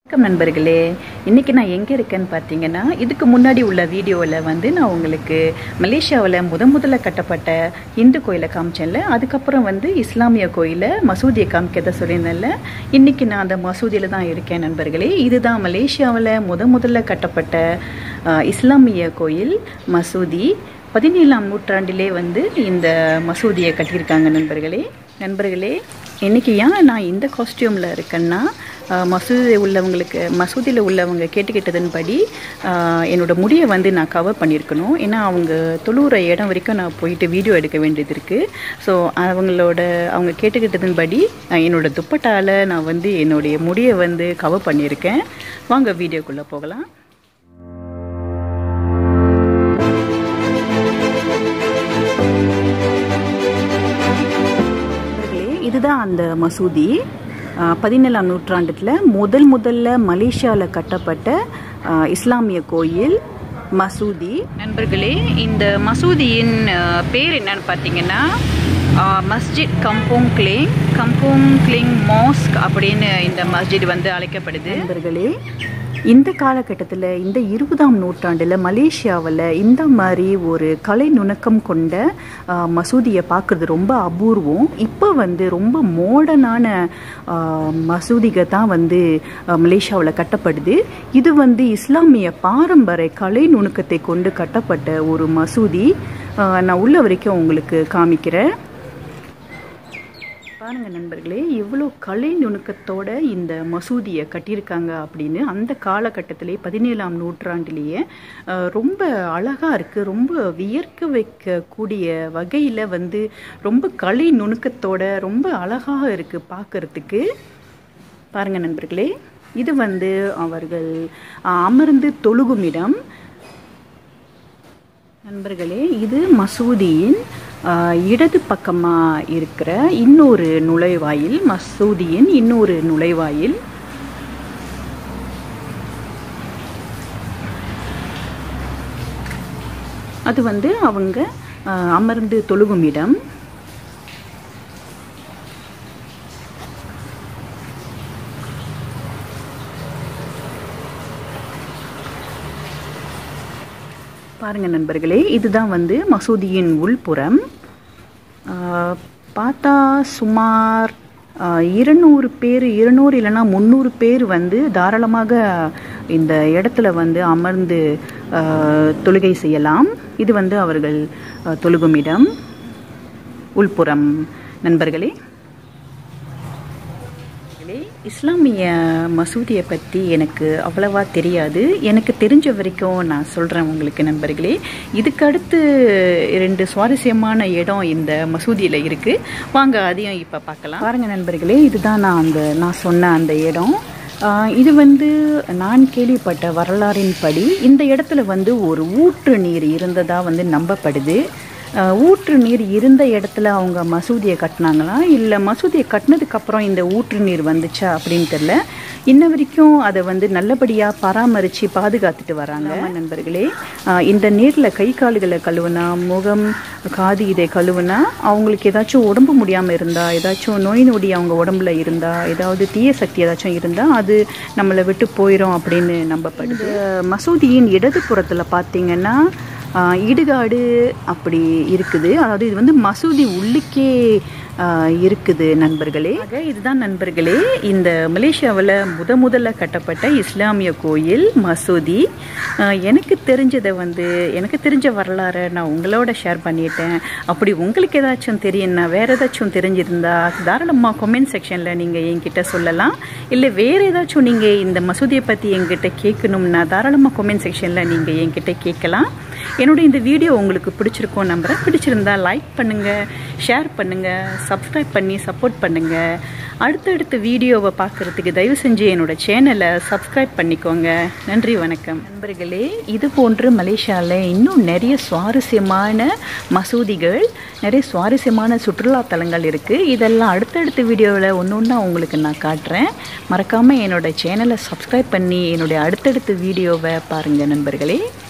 வணக்கம் நண்பர்களே இன்றைக்கி நான் எங்கே இருக்கேன்னு பார்த்தீங்கன்னா இதுக்கு முன்னாடி உள்ள வீடியோவில் வந்து நான் உங்களுக்கு மலேசியாவில் முத முதல்ல கட்டப்பட்ட இந்து கோயிலை காமிச்சேன்ல அதுக்கப்புறம் வந்து இஸ்லாமிய கோயிலை மசூதியை காமிக்கிறத சொல்லியிருந்தேன்ல இன்றைக்கி நான் அந்த மசூதியில் தான் இருக்கேன் நண்பர்களே இதுதான் மலேசியாவில் முத முதல்ல கட்டப்பட்ட அஹ், இஸ்லாமிய கோயில் மசூதி பதினேழாம் நூற்றாண்டிலே வந்து இந்த மசூதியை கட்டியிருக்காங்க நண்பர்களே நண்பர்களே இன்னைக்கு ஏன் நான் இந்த காஸ்டியூமில் இருக்கேன்னா அஹ், மசூதி உள்ளவங்களுக்கு மசூதியில் உள்ளவங்க கேட்டுக்கிட்டதன்படி அஹ், என்னோட முடியை வந்து நான் கவர் பண்ணியிருக்கணும் ஏன்னா அவங்க தொழுகிற இடம் வரைக்கும் நான் போயிட்டு வீடியோ எடுக்க வேண்டியது இருக்குது ஸோ அவங்களோட அவங்க கேட்டுக்கிட்டதன்படி அஹ், என்னோட துப்பட்டால நான் வந்து என்னுடைய முடியை வந்து கவர் பண்ணியிருக்கேன் வாங்க வீடியோக்குள்ளே போகலாம் நண்பர்களே, இதுதான் அந்த மசூதி அஹ், பதினேழாம் நூற்றாண்டுல முதல் முதல்ல மலேசியாவில் கட்டப்பட்ட அஹ், இஸ்லாமிய கோயில் மசூதி நண்பர்களே இந்த மசூதியின் அஹ், பேர் என்னன்னு பார்த்தீங்கன்னா அஹ், Masjid Kampong Kling Kampong Kling mosque அப்படின்னு இந்த மஸ்ஜித் வந்து அழைக்கப்படுது நண்பர்களே இந்த காலகட்டத்தில் இந்த இருபதாம் நூற்றாண்டில் மலேசியாவில் இந்த மாதிரி ஒரு கலை நுணுக்கம் கொண்ட ஆஹ், மசூதியை பார்க்குறது ரொம்ப அபூர்வம் இப்போ வந்து ரொம்ப மாடர்னான மசூதிகள் தான் வந்து மலேசியாவில் கட்டப்படுது இது வந்து இஸ்லாமிய பாரம்பரிய கலை நுணுக்கத்தை கொண்டு கட்டப்பட்ட ஒரு மசூதி ஆஹ், நான் உள்ள வரைக்கும் உங்களுக்கு காமிக்கிறேன் பாருங்க நண்பர்களே எவ்வளோ கலை நுணுக்கத்தோட இந்த மசூதியை கட்டியிருக்காங்க அப்படின்னு அந்த காலகட்டத்திலே பதினேழாம் நூற்றாண்டிலேயே அஹ், ரொம்ப அழகா இருக்கு ரொம்ப வியர்க்க வைக்கக்கூடிய வகையில் வந்து ரொம்ப கலை நுணுக்கத்தோட ரொம்ப அழகாக இருக்கு பார்க்கறதுக்கு பாருங்க நண்பர்களே இது வந்து அவர்கள் அஹ், அமர்ந்து தொழுகும் இடம் நண்பர்களே இது மசூதியின் ஆஹ், இடது பக்கமாக இருக்கிற இன்னொரு நுழைவாயில் மசூதியின் இன்னொரு நுழைவாயில் அது வந்து அவங்க ஆஹ், அமர்ந்து தொழுகும் இடம் பாருங்க நண்பர்களே இதுதான் வந்து மசூதியின் உள்புறம் ஆஹ், பார்த்தா சுமார் ஆஹ், இருநூறு பேர் இருநூறு இல்லைன்னா முந்நூறு பேர் வந்து தாராளமாக இந்த இடத்துல வந்து அமர்ந்து ஆஹ், தொழுகை செய்யலாம் இது வந்து அவர்கள் ஆஹ், தொழுகும் இடம் உள்புறம் நண்பர்களே நண்பர்களே, இஸ்லாமிய மசூதியை பற்றி எனக்கு அவ்வளவா தெரியாது எனக்கு தெரிஞ்ச வரைக்கும் நான் சொல்கிறேன் உங்களுக்கு நண்பர்களே இதுக்கு அடுத்து ரெண்டு சுவாரஸ்யமான இடம் இந்த மசூதியில் இருக்குது வாங்க அதையும் இப்போ பார்க்கலாம் பாருங்க நண்பர்களே இதுதான் நான் அந்த நான் சொன்ன அந்த இடம் ஆஹ் இது வந்து நான் கேள்விப்பட்ட வரலாறின்படி இந்த இடத்துல வந்து ஒரு ஊற்று நீர் இருந்ததா வந்து நம்பப்படுது ஆஹ் ஊற்று நீர் இருந்த இடத்துல அவங்க மசூதியை கட்டினாங்களா இல்லை மசூதியை கட்டினதுக்கு அப்புறம் இந்த ஊற்று நீர் வந்துச்சா அப்படின்னு தெரியல இன்ன வரைக்கும் அதை வந்து நல்லபடியாக பராமரித்து பாதுகாத்துட்டு வராங்க ஆமா நண்பர்களே ஆஹ் இந்த நீரில் கை கால்களை கழுவுனா முகம் காது இதை கழுவுனா அவங்களுக்கு ஏதாச்சும் உடம்பு முடியாமல் இருந்தா ஏதாச்சும் நோய் நொடி அவங்க உடம்புல இருந்தா ஏதாவது தீய சக்தி ஏதாச்சும் இருந்தால் அது நம்மளை விட்டு போயிடும் அப்படின்னு நம்பப்படுது மசூதியின் இடது புறத்தில் பார்த்தீங்கன்னா ஆஹ் இடுகாடு அப்படி இருக்குது அதாவது இது வந்து மசூதி உள்ளுக்கே ஆஹ் இருக்குது நண்பர்களே ஆக இதுதான் நண்பர்களே இந்த மலேசியாவில் முத முதல்ல கட்டப்பட்ட இஸ்லாமிய கோயில் மசூதி ஆஹ் எனக்கு தெரிஞ்சதை வந்து எனக்கு தெரிஞ்ச வரலாறை நான் உங்களோட ஷேர் பண்ணிட்டேன் அப்படி உங்களுக்கு ஏதாச்சும் தெரியும்னா வேற ஏதாச்சும் தெரிஞ்சிருந்தா தாராளமாக கமெண்ட் செக்ஷனில் நீங்கள் என்கிட்ட சொல்லலாம் இல்லை வேற ஏதாச்சும் நீங்கள் இந்த மசூதியை பற்றி என்கிட்ட கேட்கணும்னா தாராளமாக கமெண்ட் செக்ஷனில் நீங்கள் என்கிட்ட கேட்கலாம் என்னோட இந்த வீடியோ உங்களுக்கு பிடிச்சிருக்கும் நம்புறேன் பிடிச்சிருந்தா லைக் பண்ணுங்க ஷேர் பண்ணுங்க சப்ஸ்கிரைப் பண்ணி சப்போர்ட் பண்ணுங்க அடுத்தடுத்த வீடியோவை பார்க்கறதுக்கு தயவு செஞ்சு என்னோட சேனலை சப்ஸ்கிரைப் பண்ணிக்கோங்க நன்றி வணக்கம் நண்பர்களே இது போன்று மலேசியாவில் இன்னும் நிறைய சுவாரஸ்யமான மசூதிகள் நிறைய சுவாரஸ்யமான சுற்றுலா தலங்கள் இருக்குது இதெல்லாம் அடுத்தடுத்த வீடியோவில் ஒன்று ஒன்றா உங்களுக்கு நான் காட்டுறேன் மறக்காமல் என்னோட சேனலை சப்ஸ்கிரைப் பண்ணி என்னுடைய அடுத்தடுத்த வீடியோவை பாருங்கள் நண்பர்களே